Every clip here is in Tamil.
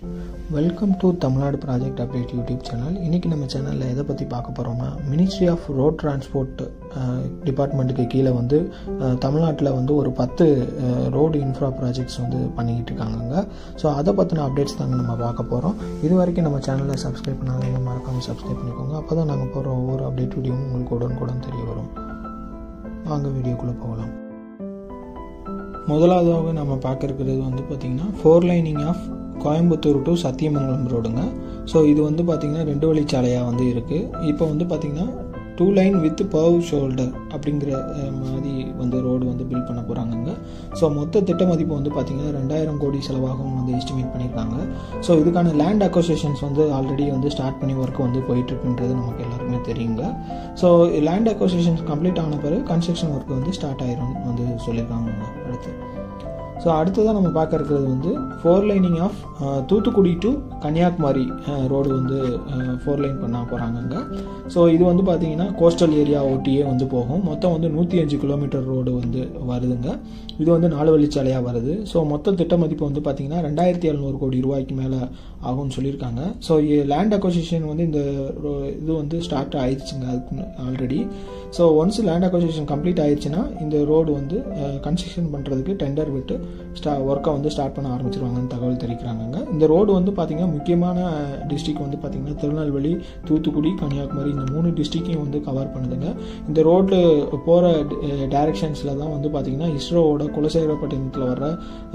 welcome to Tamil Nadu project update YouTube channel இன்றைக்கி நம்ம சேனலில் எதை பற்றி பார்க்க போகிறோம்னா மினிஸ்ட்ரி ஆஃப் ரோட் டிரான்ஸ்போர்ட் டிபார்ட்மெண்ட்டுக்கு கீழே வந்து அஹ், தமிழ்நாட்டில் வந்து ஒரு பத்து ரோடு இன்ஃப்ரா ப்ராஜெக்ட்ஸ் வந்து பண்ணிக்கிட்டு இருக்காங்க ஸோ அதை பற்றின அப்டேட்ஸ் தாங்க நம்ம பார்க்க போகிறோம் இது வரைக்கும் நம்ம சேனலை சப்ஸ்கிரைப் பண்ணாதவங்க மறக்காமல் சப்ஸ்கிரைப் பண்ணிக்கோங்க அப்போ தான் நாங்கள் போகிற ஒவ்வொரு அப்டேட் வீடியோவும் உங்களுக்கு உடனுக்குடன் தெரிய வரும் வாங்க வீடியோக்குள்ளே போகலாம் முதலாவதாக நம்ம பார்க்க இருக்கிறது வந்து பார்த்திங்கன்னா four laning of Coimbatore to Sathyamangalam ரோடுங்க ஸோ இது வந்து பார்த்திங்கன்னா ரெண்டு வழிச்சாலையாக வந்து இருக்குது இப்போ வந்து பார்த்திங்கன்னா two lane with paved shoulder அப்படிங்கிற அஹ், மாதிரி வந்து ரோடு வந்து பில்ட் பண்ண போகிறாங்கங்க ஸோ மொத்த திட்ட மதிப்பு வந்து பார்த்திங்கன்னா ரெண்டாயிரம் கோடி செலவாகும் வந்து எஸ்டிமேட் பண்ணியிருக்காங்க ஸோ இதுக்கான லேண்ட் அக்கோசியேஷன்ஸ் வந்து ஆல்ரெடி வந்து ஸ்டார்ட் பண்ணி ஒர்க் வந்து போயிட்டுருக்குன்றது நமக்கு எல்லாருக்குமே தெரியுங்க ஸோ லேண்ட் அக்கோசியேஷன்ஸ் கம்ப்ளீட் ஆன பிறகு கன்ஸ்ட்ரக்ஷன் ஒர்க் வந்து ஸ்டார்ட் ஆயிரும் வந்து சொல்லியிருக்காங்க அடுத்து ஸோ அடுத்ததாக நம்ம பார்க்க இருக்கிறது வந்து four laning of Thoothukudi to Kanyakumari road வந்து ஃபோர் லைன் பண்ண போகிறாங்கங்க ஸோ இது வந்து பார்த்தீங்கன்னா கோஸ்டல் ஏரியா ஒட்டியே வந்து போகும் மொத்தம் வந்து நூற்றி அஞ்சு கிலோமீட்டர் ரோடு வந்து வருதுங்க இது வந்து நாலு வழிச்சாலையாக வருது ஸோ மொத்த திட்ட மதிப்பு வந்து பார்த்தீங்கன்னா ரெண்டாயிரத்தி எழுநூறு கோடி ரூபாய்க்கு மேலே ஆகும்னு சொல்லியிருக்காங்க ஸோ லேண்ட் அக்வசிஷன் வந்து இந்த ro- இது வந்து ஸ்டார்ட் ஆயிடுச்சுங்க அதுக்கு already so once land acquisition complete ஆயிடுச்சுன்னா இந்த ரோடு வந்து கன்ஸ்ட்ரக்ஷன் பண்ணுறதுக்கு டெண்டர் விட்டு ஸ்டா ஒர்க்கை வந்து ஸ்டார்ட் பண்ண ஆரம்பிச்சிருவாங்கன்னு தகவல் தெரிவிக்கிறாங்க இந்த ரோடு வந்து பார்த்திங்கன்னா முக்கியமான டிஸ்ட்ரிக் வந்து பார்த்திங்கன்னா திருநெல்வேலி தூத்துக்குடி கன்னியாகுமரி இந்த மூணு டிஸ்ட்ரிக்கையும் வந்து கவர் பண்ணுதுங்க இந்த ரோடு போகிற டைரக்ஷன்ஸில் தான் வந்து பார்த்திங்கன்னா இஸ்ரோவோட குலசேகரப்பட்டினத்தில் வர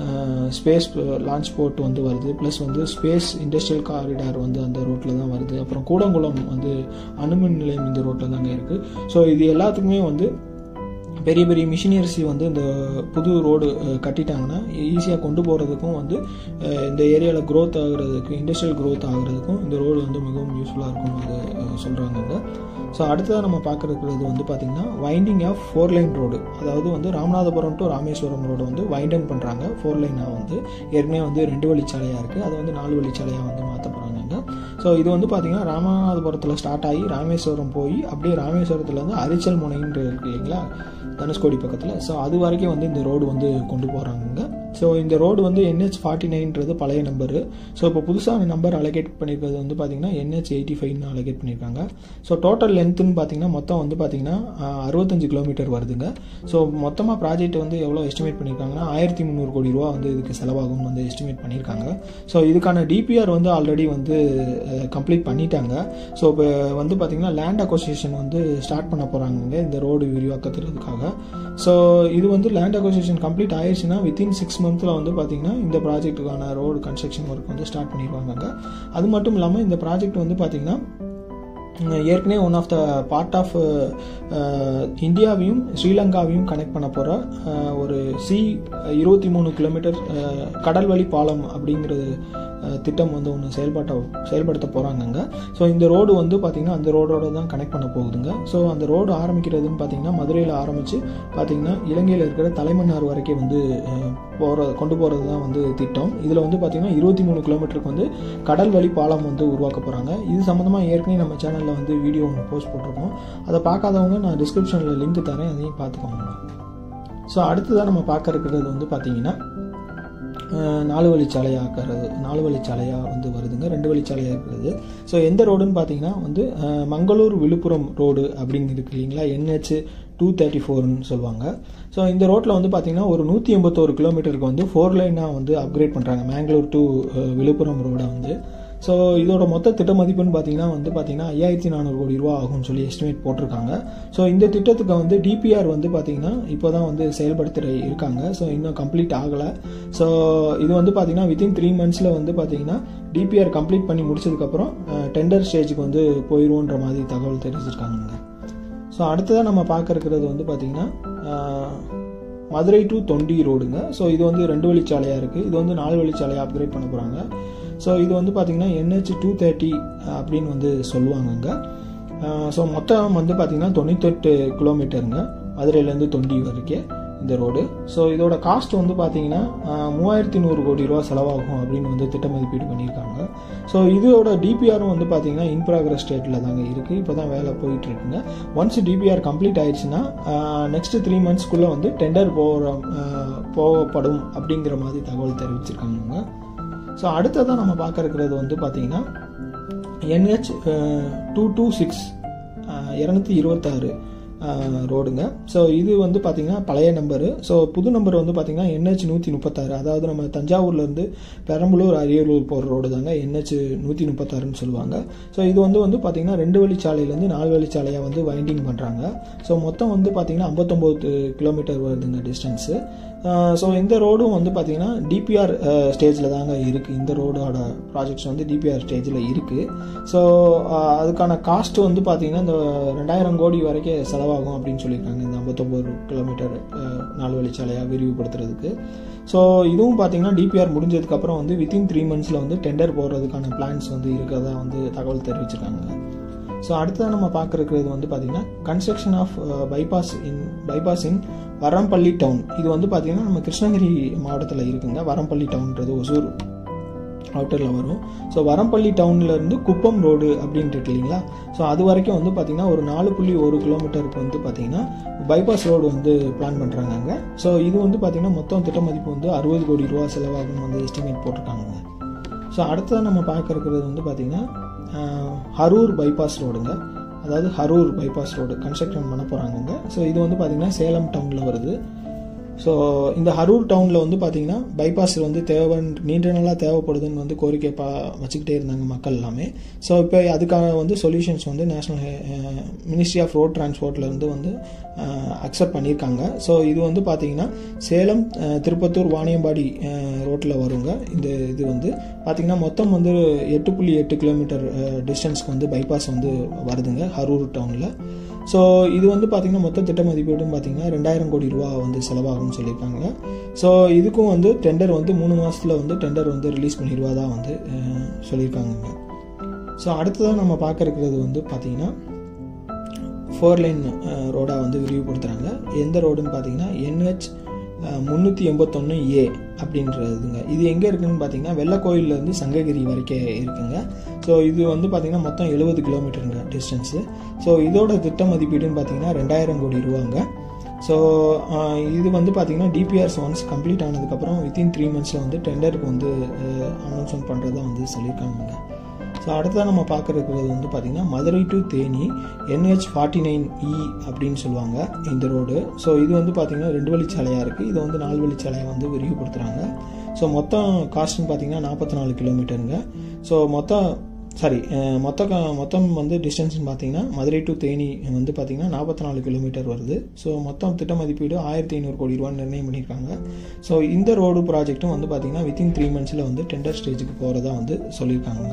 ஸ்பேஸ் லான்ச் போர்ட் வந்து வருது ப்ளஸ் வந்து ஸ்பேஸ் இண்டஸ்ட்ரியல் காரிடார் வந்து அந்த ரோட்டில் தான் வருது அப்புறம் கூடங்குளம் வந்து அணுமின் நிலையம் இந்த ரோட்டில் தாங்க இருக்குது ஸோ இது எல்லாத்துக்குமே வந்து பெரிய பெரிய மிஷினரிசி வந்து இந்த புது ரோடு கட்டிட்டாங்கன்னா ஈஸியாக கொண்டு போகிறதுக்கும் வந்து அஹ், இந்த ஏரியாவில் growth ஆகுறதுக்கு இண்டஸ்ட்ரியல் growth ஆகுறதுக்கும் இந்த ரோடு வந்து மிகவும் யூஸ்ஃபுல்லாக இருக்கும் வந்து சொல்கிறாங்க ஸோ அடுத்ததாக நம்ம பார்க்குறது வந்து பார்த்திங்கன்னா வைண்டிங் ஆஃப் ஃபோர் லைன் ரோடு அதாவது வந்து ராமநாதபுரம் டு ராமேஸ்வரம் ரோடு வந்து வைண்டன் பண்ணுறாங்க ஃபோர் லைனாக வந்து ஏற்கனவே வந்து ரெண்டு வழிச்சாலையாக இருக்குது அது வந்து நாலு வழிச்சாலையாக வந்து மாற்ற போகிறாங்க ஸோ இது வந்து பார்த்திங்கன்னா ராமநாதபுரத்தில் ஸ்டார்ட் ஆகி ராமேஸ்வரம் போய் அப்படியே ராமேஸ்வரத்தில் வந்து அரிச்சல் முனைன்னு இருக்கு இல்லைங்களா தனுஷ்கோடி பக்கத்தில் ஸோ அது வரைக்கும் வந்து இந்த ரோடு வந்து கொண்டு போகிறாங்க ஸோ இந்த ரோடு வந்து என்ஹெச் ஃபார்ட்டி நைன்றது பழைய நம்பரு ஸோ இப்போ புதுசாக நம்பர் அலோகேட் பண்ணியிருக்கிறது வந்து பார்த்தீங்கன்னா என்ஹெச் எயிட்டி ஃபைவ்னு அலோகேட் பண்ணியிருக்காங்க ஸோ டோட்டல் லென்த்துன்னு பார்த்தீங்கன்னா மொத்தம் வந்து பார்த்தீங்கன்னா ஆஹ், அறுபத்தஞ்சு கிலோமீட்டர் வருதுங்க ஸோ மொத்தமாக ப்ராஜெக்ட் வந்து எவ்வளோ எஸ்டிமேட் பண்ணியிருக்காங்கன்னா ஆயிரத்தி முந்நூறு கோடி ரூபா வந்து இதுக்கு செலவாகும் வந்து எஸ்டிமேட் பண்ணியிருக்காங்க ஸோ இதுக்கான டிபிஆர் வந்து ஆல்ரெடி வந்து கம்ப்ளீட் பண்ணிட்டாங்க ஸோ இப்போ வந்து பார்த்தீங்கன்னா லேண்ட் அக்கோசியேஷன் வந்து ஸ்டார்ட் பண்ண போகிறாங்க இந்த ரோடு விரிவாக்கத்துறதுக்காக ஸோ இது வந்து லேண்ட் அக்கோசியேஷன் கம்ப்ளீட் ஆயிடுச்சுன்னா வித்தின் சிக்ஸ் மந்த்தில் வந்து பார்த்தீங்கன்னா இந்த ப்ராஜெக்ட்டுக்கான ரோடு கன்ஸ்ட்ரக்ஷன் ஒர்க் வந்து ஸ்டார்ட் பண்ணிடுவாங்க அது மட்டும் இல்லாமல் இந்த ப்ராஜெக்ட் வந்து பார்த்தீங்கன்னா உம், ஏற்கனவே one of the part of இந்தியாவையும் ஸ்ரீலங்காவையும் கனெக்ட் பண்ண போகிற ஒரு சி இருபத்தி மூணு கிலோமீட்டர் கடல் வழி பாலம் அப்படிங்கிறது அஹ், திட்டம் வந்து ஒன்று செயல்பட்ட செயல்படுத்த போகிறாங்கங்க ஸோ இந்த ரோடு வந்து பார்த்திங்கன்னா அந்த ரோடோட தான் கனெக்ட் பண்ண போகுதுங்க ஸோ அந்த ரோடு ஆரம்பிக்கிறதுன்னு பார்த்தீங்கன்னா மதுரையில் ஆரம்பித்து பார்த்தீங்கன்னா இலங்கையில் இருக்கிற தலைமன்னார் வரைக்கும் வந்து போகிற கொண்டு போகிறது தான் வந்து திட்டம் இதில் வந்து பார்த்திங்கன்னா இருபத்தி மூணு கிலோமீட்டருக்கு வந்து கடல் வழி பாலம் வந்து உருவாக்க போகிறாங்க இது சம்மந்தமாக ஏற்கனவே நம்ம சேனலில் வந்து வீடியோ ஒன்று போஸ்ட் போட்டிருக்கோம் அதை பார்க்காதவங்க நான் டிஸ்கிரிப்ஷனில் லிங்க் தரேன் அதையும் பார்த்துக்கோங்க ஸோ அடுத்ததாக நம்ம பார்க்க இருக்கிறது வந்து பார்த்தீங்கன்னா அஹ், நாலு வழிச்சாலையாக்கிறது நாலு வழிச்சாலையாக வந்து வருதுங்க ரெண்டு வழிச்சாலையாக இருக்கிறது ஸோ எந்த ரோடுன்னு பார்த்தீங்கன்னா வந்து அஹ், மங்களூர் விழுப்புரம் ரோடு அப்படின்னு இருக்கு இல்லைங்களா என்ஹெச் டூ தேர்ட்டி ஃபோர்னு சொல்லுவாங்க ஸோ இந்த ரோட்டில் வந்து பார்த்தீங்கன்னா ஒரு நூற்றி எண்பத்தோரு கிலோமீட்டருக்கு வந்து ஃபோர் லைனாக வந்து அப்கிரேட் பண்ணுறாங்க மேங்களூர் டு விழுப்புரம் ரோடை வந்து ஸோ இதோட மொத்த திட்ட மதிப்புன்னு பார்த்தீங்கன்னா வந்து பார்த்தீங்கன்னா ஐயாயிரத்தி நானூறு கோடி ரூபா ஆகும்னு சொல்லி எஸ்டிமேட் போட்டிருக்காங்க ஸோ இந்த திட்டத்துக்கு வந்து டிபிஆர் வந்து பார்த்தீங்கன்னா இப்போ தான் வந்து செயல்படுத்திட்டு இருக்காங்க ஸோ இன்னும் கம்ப்ளீட் ஆகலை ஸோ இது வந்து பார்த்தீங்கன்னா வித்தின் த்ரீ மந்த்ஸில் வந்து பார்த்தீங்கன்னா டிபிஆர் கம்ப்ளீட் பண்ணி முடிச்சதுக்கப்புறம் டெண்டர் ஸ்டேஜுக்கு வந்து போயிடுவோன்ற மாதிரி தகவல் தெரிவிச்சிருக்காங்க ஸோ அடுத்ததாக நம்ம பார்க்க இருக்கிறது வந்து பார்த்தீங்கன்னா ஆஹ், மதுரை டு தொண்டி ரோடுங்க ஸோ இது வந்து ரெண்டு வழிச்சாலையாக இருக்குது இது வந்து நாலு வழிச்சாலையாக அப்கிரேட் பண்ண போகிறாங்க ஸோ இது வந்து பார்த்தீங்கன்னா என்ஹெச் டூ தேர்ட்டி அப்படின்னு வந்து சொல்லுவாங்கங்க ஸோ மொத்தம் வந்து பார்த்தீங்கன்னா தொண்ணூத்தெட்டு கிலோமீட்டருங்க மதுரையிலேருந்து தொண்டி வரைக்கும் இந்த ரோடு ஸோ இதோட காஸ்ட் வந்து பார்த்தீங்கன்னா மூவாயிரத்தி நூறு கோடி ரூபா செலவாகும் அப்படின்னு வந்து திட்ட மதிப்பீடு பண்ணியிருக்காங்க ஸோ இதோட டிபிஆரும் வந்து பார்த்தீங்கன்னா இன் ப்ராக்ரஸ் ஸ்டேட்டில் தாங்க இருக்குது இப்போ தான் வேலை போயிட்டு இருக்குங்க ஒன்ஸ் டிபிஆர் கம்ப்ளீட் ஆயிடுச்சுன்னா நெக்ஸ்ட் த்ரீ மந்த்ஸ்க்குள்ளே வந்து டெண்டர் போகிற போகப்படும் அப்படிங்கிற மாதிரி தகவல் தெரிவிச்சிருக்காங்க ஸோ அடுத்ததான் நம்ம பார்க்க இருக்கிறது வந்து பார்த்தீங்கன்னா என்ஹெச் டூ டூ சிக்ஸ் இரநூத்தி இருபத்தாறு ரோடுங்க ஸோ இது வந்து பார்த்தீங்கன்னா பழைய நம்பரு ஸோ புது நம்பர் வந்து பார்த்தீங்கன்னா என்ஹெச் நூற்றி முப்பத்தாறு அதாவது நம்ம தஞ்சாவூர்லேருந்து பெரம்பலூர் அரியலூர் போகிற ரோடு தாங்க என்ஹெச் நூற்றி முப்பத்தாறுன்னு சொல்லுவாங்க ஸோ இது வந்து வந்து பார்த்தீங்கன்னா ரெண்டு வழிச்சாலையிலேருந்து நாலு வழிச்சாலையாக வந்து வைண்டிங் பண்ணுறாங்க ஸோ மொத்தம் வந்து பார்த்தீங்கன்னா ஐம்பத்தொம்போது கிலோமீட்டர் வருதுங்க டிஸ்டன்ஸு ஸோ இந்த ரோடும் வந்து பார்த்தீங்கன்னா டிபிஆர் ஸ்டேஜில் தாங்க இருக்குது இந்த ரோடோட ப்ராஜெக்ட்ஸ் வந்து டிபிஆர் ஸ்டேஜில் இருக்குது ஸோ அதுக்கான காஸ்ட் வந்து பார்த்தீங்கன்னா இந்த ரெண்டாயிரம் கோடி வரைக்கும் செலவாகும் அப்படின்னு சொல்லியிருக்காங்க இந்த ஐம்பத்தொம்பது கிலோமீட்டர் நாலு வழிச்சாலையாக விரிவுபடுத்துறதுக்கு ஸோ இதுவும் பார்த்தீங்கன்னா டிபிஆர் முடிஞ்சதுக்கப்புறம் வந்து வித்தின் த்ரீ மந்த்ஸில் வந்து டெண்டர் போடுறதுக்கான பிளான்ஸ் வந்து இருக்கிறதா வந்து தகவல் தெரிவிச்சிருக்காங்க ஸோ அடுத்ததாக நம்ம பார்க்குறது வந்து பார்த்தீங்கன்னா construction of bypass in bypass in Varampalli town இது வந்து பார்த்தீங்கன்னா நம்ம கிருஷ்ணகிரி மாவட்டத்தில் இருக்குங்க வரம்பள்ளி டவுன்றது ஒசூர் அவுட்டரில் வரும் ஸோ வரம்பள்ளி டவுன்லேருந்து குப்பம் ரோடு அப்படின்ட்டு இருக்கு இல்லைங்களா ஸோ அது வரைக்கும் வந்து பார்த்திங்கன்னா ஒரு நாலு புள்ளி ஒரு கிலோமீட்டருக்கு வந்து பார்த்திங்கன்னா பைபாஸ் ரோடு வந்து பிளான் பண்ணுறாங்க அங்கே ஸோ இது வந்து பார்த்திங்கன்னா மொத்தம் திட்ட மதிப்பு வந்து அறுபது கோடி ரூபா செலவாகும்னு வந்து எஸ்டிமேட் போட்டிருக்காங்க ஸோ அடுத்ததாக நம்ம பார்க்க இருக்கிறது வந்து பார்த்திங்கன்னா ஹரூர் பைபாஸ் ரோடுங்க அதாவது ஹரூர் பைபாஸ் ரோடு கன்ஸ்ட்ரக்ஷன் பண்ண போகிறாங்கங்க ஸோ இது வந்து பார்த்திங்கன்னா சேலம் டவுனில் வருது ஸோ இந்த ஹரூர் டவுனில் வந்து பார்த்தீங்கன்னா பைபாஸ் வந்து தேவை நீண்ட நாளாக தேவைப்படுதுன்னு வந்து கோரிக்கை பா வச்சுக்கிட்டே இருந்தாங்க மக்கள் எல்லாமே ஸோ இப்போ அதுக்கான வந்து சொல்யூஷன்ஸ் வந்து நேஷனல் மினிஸ்ட்ரி ஆஃப் ரோட் டிரான்ஸ்போர்ட்லேருந்து வந்து அக்செப்ட் பண்ணியிருக்காங்க ஸோ இது வந்து பார்த்தீங்கன்னா சேலம் திருப்பத்தூர் வாணியம்பாடி ரோட்டில் வருங்க இந்த இது வந்து பார்த்திங்கன்னா மொத்தம் வந்து எட்டு புள்ளி எட்டு கிலோமீட்டர் டிஸ்டன்ஸ்க்கு வந்து பைபாஸ் வந்து வருதுங்க ஹரூர் டவுனில் ஸோ இது வந்து பார்த்திங்கன்னா மொத்த திட்ட மதிப்பீடுன்னு பார்த்தீங்கன்னா ரெண்டாயிரம் கோடி ரூபா வந்து செலவாகும்னு சொல்லியிருக்காங்க ஸோ இதுக்கும் வந்து டெண்டர் வந்து மூணு மாதத்தில் வந்து டெண்டர் வந்து ரிலீஸ் பண்ணிடுவதா வந்து சொல்லியிருக்காங்க ஸோ அடுத்ததாக நம்ம பார்க்க இருக்கிறது வந்து பார்த்திங்கன்னா ஃபோர் லைன் ரோடாக வந்து விரிவுபடுத்துகிறாங்க எந்த ரோடுன்னு பார்த்தீங்கன்னா என்ஹெச் முந்நூற்றி எண்பத்தொன்று ஏ அப்படின்றதுங்க இது எங்கே இருக்குதுன்னு பார்த்தீங்கன்னா வெள்ளக்கோயிலேருந்து சங்ககிரி வரைக்கும் இருக்குங்க ஸோ இது வந்து பார்த்திங்கன்னா மொத்தம் எழுபது கிலோமீட்டருங்க டிஸ்டன்ஸு ஸோ இதோட திட்ட மதிப்பீடுன்னு பார்த்தீங்கன்னா ரெண்டாயிரம் கோடி ரூபாங்க ஸோ இது வந்து பார்த்திங்கன்னா டிபிஆர்ஸ் ஒன்ஸ் கம்ப்ளீட் ஆனதுக்கப்புறம் வித்தின் த்ரீ மந்த்ஸில் வந்து டெண்டருக்கு வந்து அனௌன்ஸ்மெண்ட் பண்ணுறதா வந்து சொல்லியிருக்காங்க ஸோ அடுத்ததாக நம்ம பார்க்குறது வந்து பார்த்திங்கன்னா Madurai to Theni NH forty nine E அப்படின்னு சொல்லுவாங்க இந்த ரோடு ஸோ இது வந்து பார்த்திங்கன்னா ரெண்டு வழிச்சாலையாக இருக்குது இது வந்து நாலு வழிச்சாலையை வந்து விரிவுபடுத்துகிறாங்க ஸோ மொத்தம் காஸ்ட்னு பார்த்திங்கன்னா நாற்பத்தி நாலு கிலோமீட்டருங்க ஸோ மொத்தம் சாரி மொத்த மொத்தம் வந்து டிஸ்டன்ஸ்னு பார்த்தீங்கன்னா மதுரை டு தேனி வந்து பார்த்திங்கன்னா நாற்பத்தி நாலு கிலோமீட்டர் வருது ஸோ மொத்தம் திட்ட மதிப்பீடு ஆயிரத்தி ஐநூறு கோடி ரூபா நிர்ணயம் பண்ணியிருக்காங்க ஸோ இந்த ரோடு ப்ராஜெக்ட்டும் வந்து பார்த்திங்கன்னா வித்தின் த்ரீ மந்த்ஸில் வந்து டெண்டர் ஸ்டேஜுக்கு போகிறதா வந்து சொல்லியிருக்காங்க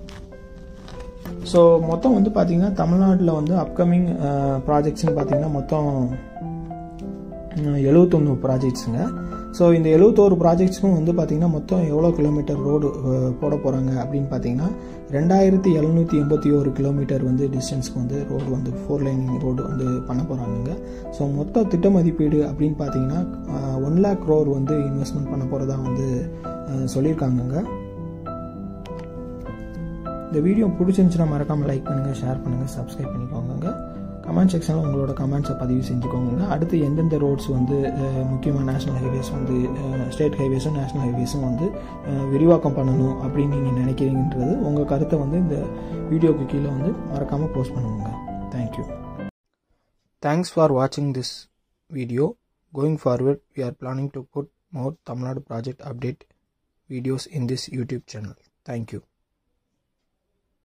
ஸோ மொத்தம் வந்து பார்த்திங்கன்னா தமிழ்நாட்டில் வந்து அப்கமிங் ப்ராஜெக்ட்ஸ்னு பார்த்திங்கன்னா மொத்தம் எழுபத்தொன்று ப்ராஜெக்ட்ஸுங்க ஸோ இந்த எழுபத்தோரு ப்ராஜெக்ட்ஸ்க்கும் வந்து பார்த்திங்கன்னா மொத்தம் எவ்வளோ கிலோமீட்டர் ரோடு போட போகிறாங்க அப்படின்னு பார்த்தீங்கன்னா ரெண்டாயிரத்தி எழுநூற்றி எண்பத்தி ஒரு கிலோமீட்டர் வந்து டிஸ்டன்ஸ்க்கு வந்து ரோடு வந்து ஃபோர் லைனிங் ரோடு வந்து பண்ண போகிறாங்க ஸோ மொத்த திட்ட மதிப்பீடு அப்படின்னு பார்த்தீங்கன்னா ஒன் லேக் ரோர் வந்து இன்வெஸ்ட்மெண்ட் பண்ண போகிறதா வந்து சொல்லியிருக்காங்கங்க இந்த வீடியோ பிடிச்சிருந்துச்சுன்னா மறக்காமல் லைக் பண்ணுங்கள் ஷேர் பண்ணுங்கள் சப்ஸ்கிரைப் பண்ணிக்கோங்க கமெண்ட் செக்ஷனில் உங்களோட கமெண்ட்ஸை பதிவு செஞ்சுக்கோங்க அடுத்து எந்தெந்த ரோட்ஸ் வந்து முக்கியமாக நேஷ்னல் ஹைவேஸ் வந்து ஸ்டேட் ஹைவேஸும் நேஷ்னல் ஹைவேஸும் வந்து விரிவாக்கம் பண்ணணும் அப்படின்னு நீங்கள் நினைக்கிறீங்கன்றது உங்கள் கருத்தை வந்து இந்த வீடியோக்கு கீழே வந்து மறக்காமல் போஸ்ட் பண்ணுவோங்க தேங்க்யூ தேங்க்ஸ் ஃபார் வாட்சிங் this video going forward we are planning to put more Tamil Nadu project update videos in this YouTube channel thank you